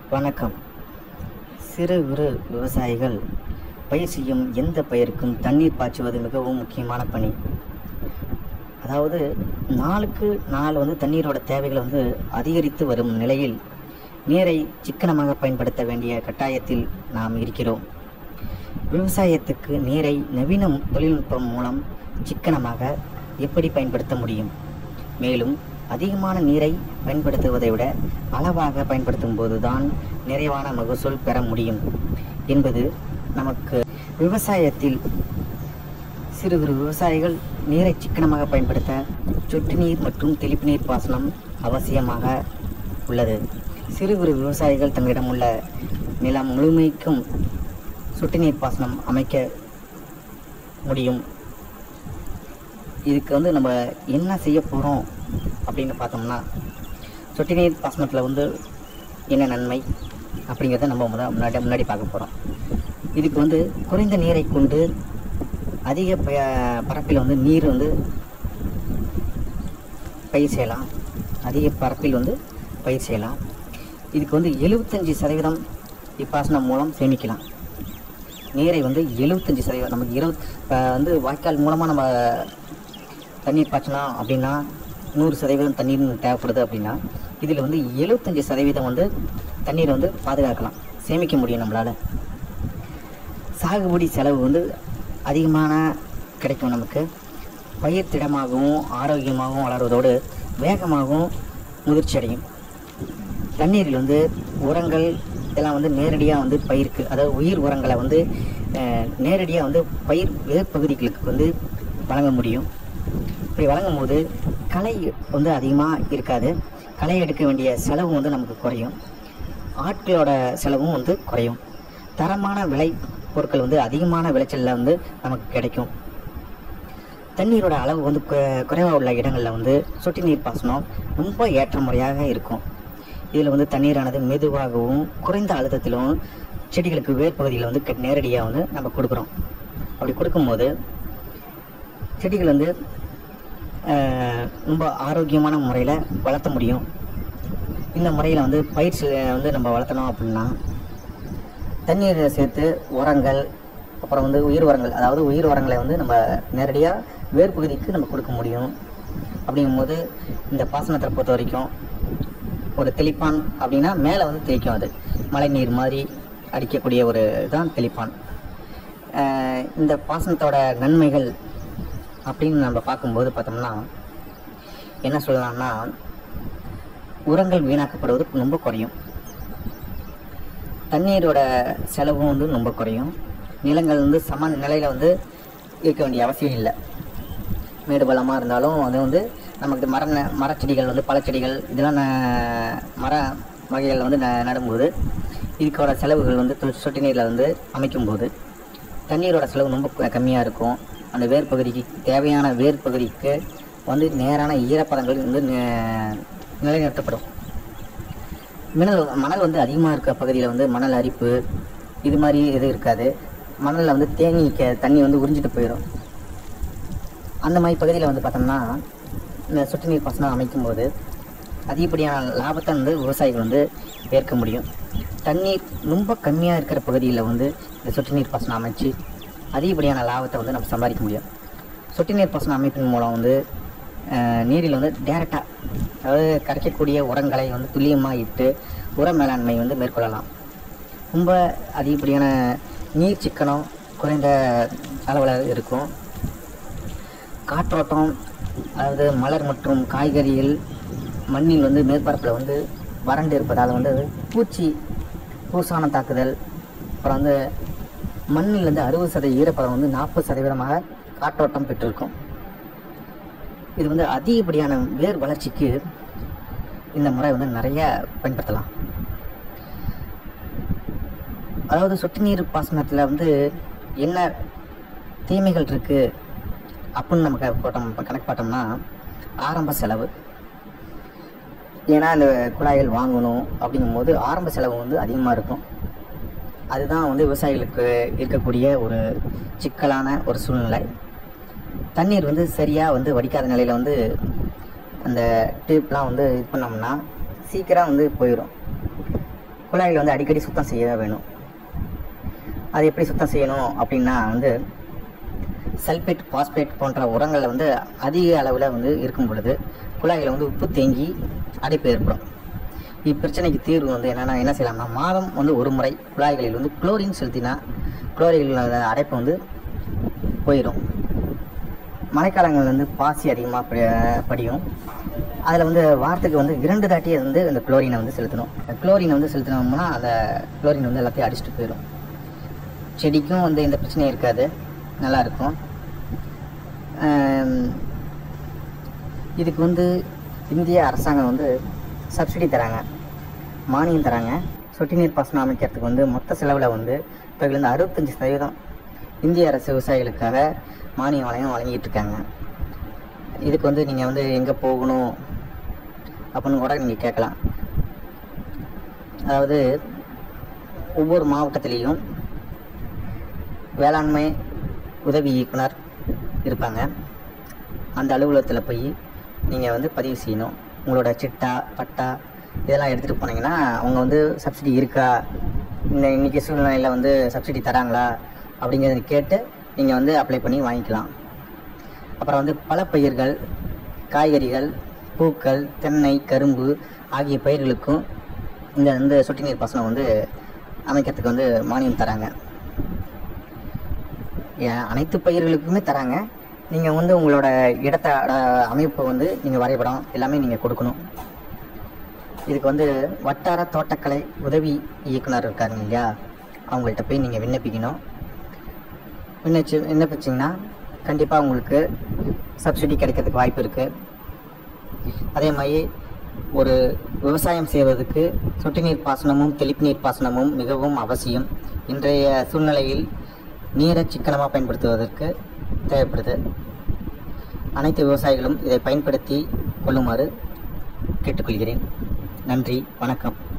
வணக்கம் சிறு குறு விவசாயிகள் பயிர் செய்யும் எந்த பயிருக்கும் தண்ணீர் பாய்ச்சுவது மிகவும் முக்கியமான பணி அதாவது நாளுக்கு நாள் வந்து தண்ணீரோட தேவைகள் வந்து அதிகரித்து வரும் நிலையில் நீரை சிக்கனமாக பயன்படுத்த வேண்டிய கட்டாயத்தில் நாம் இருக்கிறோம் விவசாயத்துக்கு நீரை நவீன தொழில்நுட்பம் மூலம் சிக்கனமாக எப்படி பயன்படுத்த முடியும் மேலும் அதிகமான நீரை பயன்படுத்துவதை விட அளவாக பயன்படுத்தும் போதுதான் நிறைவான மகசூல் பெற முடியும் என்பது நமக்கு விவசாயத்தில் சிறு குறு விவசாயிகள் நீரை சிக்கனமாக பயன்படுத்த சொட்டு நீர் மற்றும் தெளிப்பு நீர் பாசனம் அவசியமாக உள்ளது சிறு குறு விவசாயிகள் தங்களிடம் உள்ள நிலம் முழுமைக்கும் சொட்டு நீர் பாசனம் அமைக்க முடியும் இதுக்கு வந்து நம்ம என்ன செய்ய போகிறோம் அப்படின்னு பார்த்தோம்னா சொட்டு நீர் பாசனத்தில் வந்து என்ன நன்மை அப்படிங்கிறத நம்ம முத முன்னாடி முன்னாடி பார்க்க போகிறோம் இதுக்கு வந்து குறைந்த நீரை கொண்டு அதிக ப பரப்பில் வந்து நீர் வந்து பயிர் செய்யலாம் அதிக பரப்பில் வந்து பயிர் செய்யலாம் இதுக்கு வந்து எழுபத்தஞ்சி சதவீதம் இப்பாசனம் மூலம் சேமிக்கலாம் நீரை வந்து எழுபத்தஞ்சி சதவீதம் நமக்கு இருபத் இப்போ வந்து வாய்க்கால் மூலமாக நம்ம தண்ணீர் பாய்ச்சலாம் அப்படின்னா நூறு சதவீதம் தண்ணீர் தேவைப்படுது அப்படின்னா இதில் வந்து எழுபத்தஞ்சி சதவீதம் வந்து தண்ணீரை வந்து பாதுகாக்கலாம் சேமிக்க முடியும் நம்மளால் சாகுபடி செலவு வந்து அதிகமான கிடைக்கும் நமக்கு பயிர் திடமாகவும் ஆரோக்கியமாகவும் வளர்வதோடு வேகமாகவும் முதிர்ச்சி அடையும் தண்ணீரில் வந்து உரங்கள் இதெல்லாம் வந்து நேரடியாக வந்து பயிருக்கு அதாவது உயிர் உரங்களை வந்து நேரடியாக வந்து பயிர் வேர் பகுதிகளுக்கு வந்து வழங்க முடியும் இப்படி வழங்கும் போது களை வந்து அதிகமாக இருக்காது களை எடுக்க வேண்டிய செலவும் வந்து நமக்கு குறையும் ஆட்களோட செலவும் வந்து குறையும் தரமான விளை பொருட்கள் வந்து அதிகமான விளைச்சலில் வந்து நமக்கு கிடைக்கும் தண்ணீரோட அளவு வந்து கு- குறைவாக உள்ள இடங்களில் வந்து சொட்டு நீர் பாசனம் ரொம்ப ஏற்ற முறையாக இருக்கும் இதில் வந்து தண்ணீரானது மெதுவாகவும் குறைந்த அழுத்தத்திலும் செடிகளுக்கு வேர் பகுதியில் வந்து க- நேரடியாக வந்து நம்ம கொடுக்குறோம் அப்படி கொடுக்கும்போது செடிகள் வந்து ஆஹ், ரொம்ப ஆரோக்கியமான முறையில் வளர்த்த முடியும் இந்த முறையில் வந்து பயிர் செ- வந்து நம்ம வளர்த்தணும் அப்படின்னா தண்ணீரை சேர்த்து உரங்கள் அப்புறம் வந்து உயிர் உரங்கள் அதாவது உயிர் உரங்களை வந்து நம்ம நேரடியாக வேர் பகுதிக்கு நம்ம கொடுக்க முடியும் அப்படிங்கும்போது இந்த பாசனத்தை பொறுத்த வரைக்கும் ஒரு தெளிப்பான் அப்படின்னா மேலே வந்து தெளிக்கும் அது மழை நீர் மாதிரி அடிக்கக்கூடிய ஒரு தான் தெளிப்பான் ஆஹ் இந்த பாசனத்தோட நன்மைகள் அப்படின்னு நம்ம பார்க்கும்போது பார்த்தோம்னா என்ன சொல்லலாம்னா உரங்கள் வீணாக்கப்படுவது ரொம்ப குறையும் தண்ணீரோட செலவும் வந்து ரொம்ப குறையும் நிலங்கள் வந்து சம நிலையில் வந்து இருக்க வேண்டிய அவசியம் இல்லை மேடு பள்ளமாக இருந்தாலும் அது வந்து நமக்கு மர ந- மரச்செடிகள் வந்து பழச்செடிகள் இதெல்லாம் ந- மர வகைகள் வந்து ந- நடும்போது இதுக்கோட செலவுகள் வந்து தொ- சொட்டு நீரில் வந்து அமைக்கும்போது தண்ணீரோட செலவு ரொம்ப கம்மியாக இருக்கும் அந்த வேர் பகுதிக்கு தேவையான வேர் பகுதிக்கு வந்து நேரான ஈரப்பதங்கள் வந்து நி- நிலைநிறுத்தப்படும் மினல் மணல் வந்து அதிகமாக இருக்க பகுதியில் வந்து மணல் அரிப்பு இது மாதிரி எதுவும் இருக்காது மணலில் வந்து தேங்கி நிற்க தண்ணி வந்து உறிஞ்சிட்டு போயிடும் அந்த மாதிரி பகுதியில் வந்து பார்த்தோம்னா இந்த சொட்டு நீர் பாசனம் அமைக்கும்போது அதிகப்படியான லாபத்தை வந்து விவசாயிகள் வந்து ஏற்க முடியும் தண்ணீர் ரொம்ப கம்மியாக இருக்கிற பகுதியில் வந்து இந்த சொட்டு நீர் பாசனம் அமைச்சு அதிகப்படியான லாபத்தை வந்து நம்ம சம்பாதிக்க முடியும் சொட்டு நீர் பாசன அமைப்பின் மூலம் வந்து அஹ், நீரில் வந்து டேரெக்டாக அதாவது கரைக்கக்கூடிய உரங்களை வந்து துல்லியமாக இட்டு உர மேலாண்மை வந்து மேற்கொள்ளலாம் ரொம்ப அதிகப்படியான நீர் சிக்கனம் குறைந்த அளவில் இருக்கும் காற்றோட்டம் அதாவது மலர் மற்றும் காய்கறிகள் மண்ணில் வந்து மேற்பரப்பில் வந்து வறண்டு இருப்பதால் வந்து பூச்சி பூசான தாக்குதல் அப்புறம் வந்து மண்ணில் வந்து அறுபது சதவீத ஈரப்பதம் வந்து நாற்பது சதவீதமாக காற்றோட்டம் பெற்றிருக்கும் இது வந்து அதிகப்படியான வேர் வளர்ச்சிக்கு இந்த முறை வந்து நிறைய பயன்படுத்தலாம் அதாவது சொட்டு நீர் பாசனத்தில் வந்து என்ன தீமைகள் இருக்குது அப்படின்னு நம்ம க- போட்டோம் இப்ப கணக்கு பார்த்தோம்னா ஆரம்ப செலவு ஏன்னா இந்த குழாய்கள் வாங்கணும் அப்படிங்கும்போது ஆரம்ப செலவு வந்து அதிகமாக இருக்கும் அதுதான் வந்து விவசாயிகளுக்கு இருக்கக்கூடிய ஒரு சிக்கலான ஒரு சூழ்நிலை தண்ணீர் வந்து சரியாக வந்து வடிக்காத நிலையில் வந்து அந்த டியூப்லாம் வந்து இது பண்ணோம்னா சீக்கிரம் வந்து போயிடும் குழாய்களை வந்து அடிக்கடி சுத்தம் செய்ய வேணும் அது எப்படி சுத்தம் செய்யணும் அப்படின்னா வந்து சல்பேட் பாஸ்பேட் போன்ற உரங்கள் வந்து அதிக அளவில் வந்து இருக்கும் பொழுது குழாய்களில் வந்து உப்பு தேங்கி அடைப்பு ஏற்படும் இப்பிரச்சனைக்கு தீர்வு வந்து என்னென்னா என்ன செய்யலாம்னா மாதம் வந்து ஒரு முறை குழாய்களில் வந்து குளோரின் செலுத்தினா குளோரின் அடைப்பு வந்து போயிடும் மழைக்காலங்கள் வந்து பாசி அதிகமாக படி படியும் அதில் வந்து வாரத்துக்கு வந்து இரண்டு தாட்டி வந்து இந்த குளோரினை வந்து செலுத்தணும் குளோரினை வந்து செலுத்தினோம்னா அந்த குளோரின் வந்து எல்லாத்தையும் அடிச்சுட்டு போயிடும் செடிக்கும் வந்து எந்த பிரச்சனையும் இருக்காது நல்லா இருக்கும் ஆம், இதுக்கு வந்து இந்திய அரசாங்கம் வந்து சப்சிடி தராங்க மானியம் தராங்க சொட்டு நீர் பாசனம் அமைக்கிறதுக்கு வந்து மொத்த செலவில் வந்து இதில் அறுபத்தஞ்சி சதவீதம் இந்திய அரசு விவசாயிகளுக்காக மானியம் வளையம் வழங்கிட்டு இருக்காங்க இதுக்கு வந்து நீங்கள் வந்து எங்கே போகணும் அப்படின்னு கூட நீங்கள் கேட்கலாம் அதாவது ஒவ்வொரு மாவட்டத்திலையும் வேளாண்மை உதவி இயக்குனர் இருப்பாங்க அந்த அலுவலகத்தில் போய் நீங்கள் வந்து பதிவு செய்யணும் உங்களோட சிட்டா பட்டா இதெல்லாம் எடுத்துகிட்டு போனீங்கன்னா அவங்க வந்து சப்சிடி இருக்கா இந்த இன்றைக்கி சூழ்நிலையில் வந்து சப்சிடி தராங்களா அப்படிங்கிறத கேட்டு நீங்கள் வந்து அப்ளை பண்ணி வாங்கிக்கலாம் அப்புறம் வந்து பழப்பயிர்கள் காய்கறிகள் பூக்கள் தென்னை கரும்பு ஆகிய பயிர்களுக்கும் இந்த வந்து சொட்டு நீர் பாசனம் வந்து அமைக்கிறதுக்கு வந்து மானியம் தராங்க ஏன் அனைத்து பயிர்களுக்குமே தராங்க நீங்கள் வந்து உங்களோட இடத்த அஹ், அமைப்பு வந்து நீங்கள் வரைபடம் எல்லாமே நீங்கள் கொடுக்கணும் இதுக்கு வந்து வட்டார தோட்டக்கலை உதவி இயக்குனர் இருக்காருங்க இல்லையா அவங்கள்ட்ட போய் நீங்கள் விண்ணப்பிக்கணும் விண்ணப்பிச்சு விண்ணப்பிச்சிங்கன்னா கண்டிப்பாக உங்களுக்கு சப்சிடி கிடைக்கிறதுக்கு வாய்ப்பு இருக்குது அதே மாதிரி ஒரு விவசாயம் செய்வதற்கு சொட்டு நீர் பாசனமும் தெளிப்பு நீர் பாசனமும் மிகவும் அவசியம் இன்றைய சூழ்நிலையில் நீரை சிக்கனமாக பயன்படுத்துவதற்கு தேவைப்படுது அனைத்து விவசாயிகளும் இதை பயன்படுத்தி கொள்ளுமாறு கேட்டுக்கொள்கிறேன் நன்றி வணக்கம்